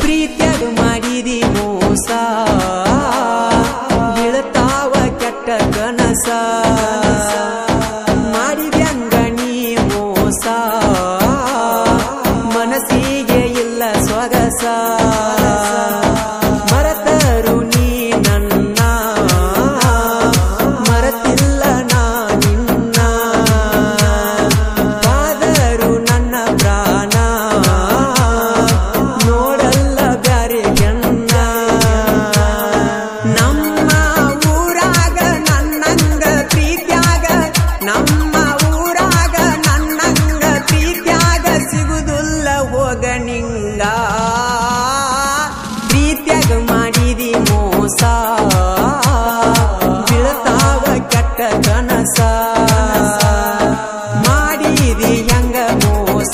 ಪ್ರೀತ್ಯಾಗ ಮಾಡಿದಿ ಮೋಸ ಬೀಳತಾವ ಕೆಟ್ಟ ಕನಸ ಮಾಡಿದ್ಯಂಗ ನೀ ಮೋಸ ಮನಸ್ಸಿಗೆ ಇಲ್ಲ ಸ್ವಗಸ ಮರತರು ನೀ ನನ್ನ ಮರತಿಲ್ಲ ನಾ ನಿನ್ನ ಕಾದರು ನನ್ನ ಪ್ರಾಣ ನೋಡಲ್ಲ ಬ್ಯಾರೆ ಜನ್ನ ನಮ್ಮ ಊರಾಗ ನನ್ನಂಗ ಪ್ರೀತ್ಯಾಗ ನಮ್ಮ ಊರಾಗ ನನ್ನಂಗ ಪ್ರೀತ್ಯಾಗ ಸಿಗುದಿಲ್ಲ ಹೋಗ ನಿಂಗ ಪ್ರೀತ್ಯಾಗ ಮಾಡಿದಿ ಮೋಸ ಬೀಳ್ತಾವ ಕೆಟ್ಟ ಕನಸ ಮಾಡಿದಿ ಹೆಂಗ ಮೋಸ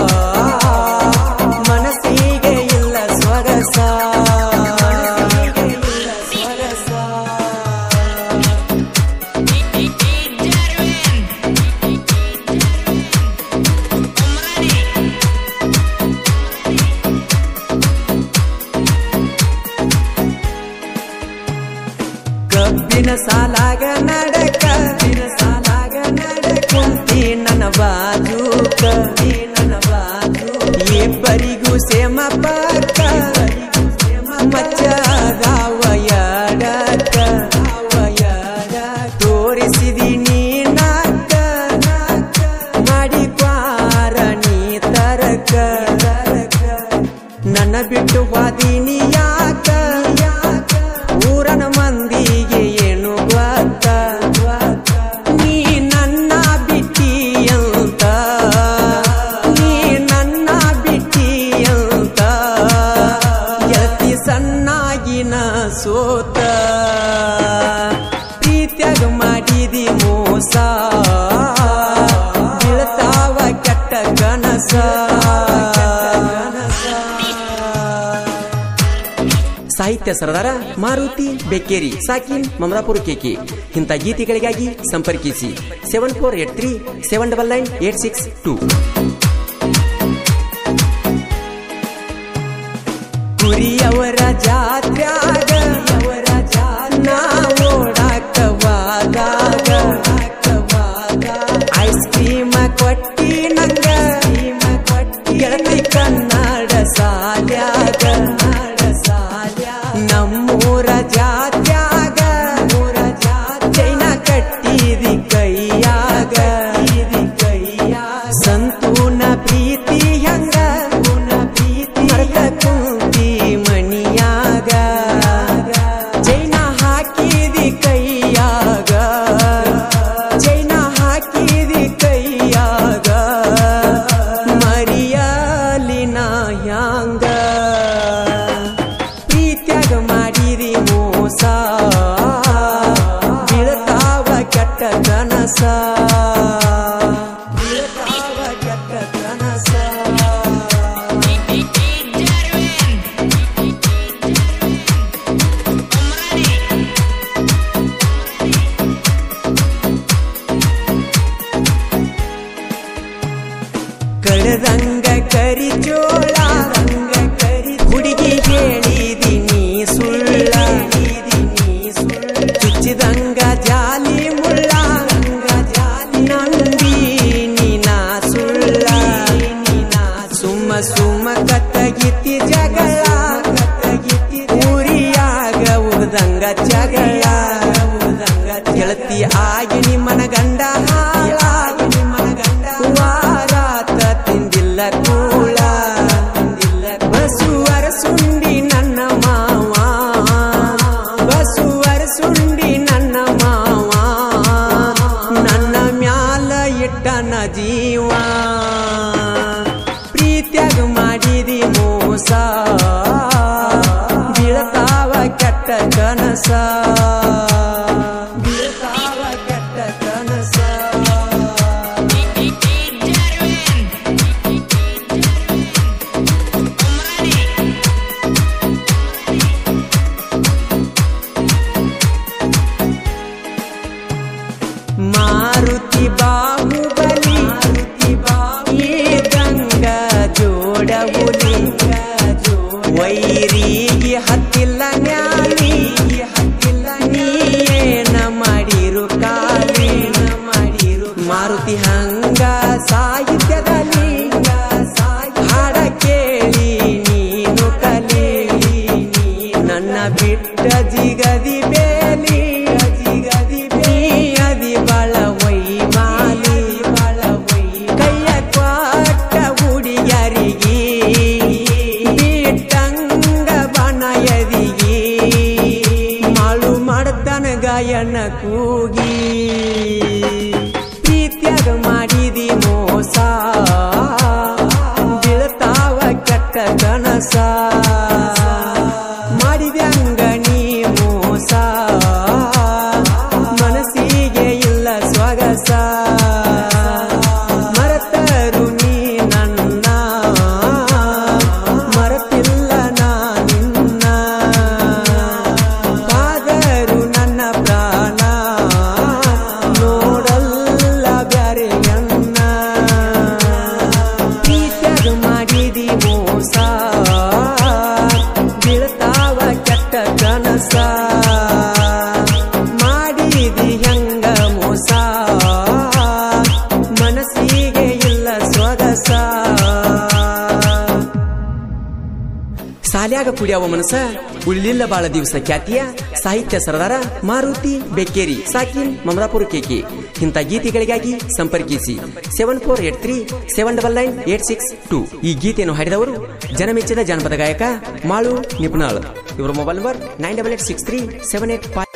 ಮನಸ್ಸಿಗೆ ಇಲ್ಲ ಸ್ವರಸ ಮನಸ್ಸಿಗೆ ಇಲ್ಲ ಸ್ವರಸ ಕಬ್ಬಿನ ಸಾಲಾಗ ನಡಕ ಸಾಲಾಗ ನಡಕ ಕುಂತಿ ನನ್ನ ಬಾಜು ಕಿ ನನ್ನ ಬಾಜು ಇಬ್ಬರಿಗೂ ಸೇಮ ಪಕ್ಕ ಮಚ್ಚಗಾವ ಎಡಕ ತೋರಿಸಿದಿ ನೀನಾಕ ಮಾಡಿ ಪಾರ ನೀ ತರಕ ನನ್ನ ಬಿಟ್ಟು ವಾದಿನಿ ಯಾಕ ಊರನ ಮಂದಿಗೆ ಏನು ಗೊತ್ತ ನೀ ನನ್ನ ಬಿಟ್ಟಿ ಅಂತ ನೀ ನನ್ನ ಬಿಟ್ಟಿ ಅಂತ ಎತ್ತಿ ಸಣ್ಣಾಗಿನ ಸೋತ ಪ್ರೀತ್ಯಾಗ ಮಾಡಿದಿ ಮೋಸ ಬೀಳ್ತಾವ ಕೆಟ್ಟ ಕನಸ ಸಾಹಿತ್ಯ ಸರದಾರ ಮಾರುತಿ ಬೆಕ್ಕೇರಿ ಸಾಕಿನ್ ಮಮದಾಪುರ ಕೇಕಿ ಇಂಥ ಗೀತೆಗಳಿಗಾಗಿ ಸಂಪರ್ಕಿಸಿ seven four eight three seven double nine eight six two ಕುರಿಯವರ ಜಾತ್ರ್ಯಾಗ ಅವರ ನಾ ಓಡಾಕವಾದಾಗ ಐಸ್ ಕ್ರೀಮ ಕೊಟ್ಟಿ ನಂಗ ಗೆಳತಿ ಕನ್ನಡ ಸಾಲ್ಯಾಗ ನಮ್ಮೂರ ಜಾತ್ಯಾಗ ಚೈನ ಕಟ್ಟಿದಿ ಕೈಯಾಗ ಸಂತೂನ ಪ್ರೀತಿ ಹಂಗ ಮರೆತ ಕುಂತಿ ಮಣಿಯಾಗ ಚೈನ ಹಾಕಿದಿ ಕೈಯಾಗ ಚೈನ ಹಾಕಿದಿ ಕೈಯಾಗ ಮರಿಯಲಿನ ಹ್ಯಾಂಗ ಪ್ರೀತ್ಯಾಗ ಮಾಡಿರಿ ಮೋಸ ಬೀಳ್ತಾವ ಕೆಟ್ಟ ಕನಸ ಬೀಳ್ತಾವ ಕೆಟ್ಟ ಕನಸ ಕಳೆದಂಗ ಕರಿ ಜೋಳ ಹುಡುಗಿ ಹೇಳಿದಿನಿ ಸುಳ್ಳ ಚುಚ್ಚಿದಂಗ ಜಾಲಿ ಮುಳ್ಳ ನಂಬಿನಿ ನಾ ಸುಳ್ಳ ಸುಮ್ಮ ಸುಮ್ಮ ಕತ್ತಗಿತ್ತಿ ಜಗಳ ಊರಿಯಾಗ ಉಗ್ದಂಗ ಜಗಳ ಗೆಳತಿ ಆಗಿ ನಿಮ್ಮನ ಗಂಡ ಹಾಳಾಗಿ ನಿಮ್ಮನ ಗಂಡ ವಾರಾತ ತಿಂದಿಲ್ಲ ಕೂಳ ಬಸುವರ ಸುಂಡಿ ನನ್ನ ಮಾವ ಬಸುವರ ಸುಂಡಿ ನನ್ನ ಮಾವ ನನ್ನ ಮ್ಯಾಲ ಇಟ್ಟನ ಜೀವ ಪ್ರೀತ್ಯಾಗ ಮಾಡಿದಿ ಮೋಸ ಬೀಳ್ತಾವ ಕೆಟ್ಟ ಕನಸ ಬೀಳ್ತಾವ ಕೆಟ್ಟ ಕನಸ ಮಾರುತಿ ಬಾಹುಬಲಿ ಈ ಗಂಗ ಜೋಡವುಲಿ ವೈ ಮನ್ಯಾಗ ಕುಡಿಯವ ಮನಸ ಉಳಿಲಿಲ್ಲ ಬಾಳ ದಿವಸ ಖ್ಯಾತಿಯ ಸಾಹಿತ್ಯ ಸರದಾರ ಮಾರುತಿ ಬೆಕ್ಕೇರಿ ಸಾಕಿನ್ ಮಮದಾಪುರ ಕೇಕಿ ಇಂಥ ಗೀತೆಗಳಿಗಾಗಿ ಸಂಪರ್ಕಿಸಿ seven four eight three seven double nine eight six two ಈ ಗೀತೆಯನ್ನು ಹಾಡಿದವರು ಜನಮೆಚ್ಚಿದ ಜಾನಪದ ಗಾಯಕ ಮಾಳು ನಿಪುಣಾಳ್ ಇವರ mobile number nine double eight six three seven eight five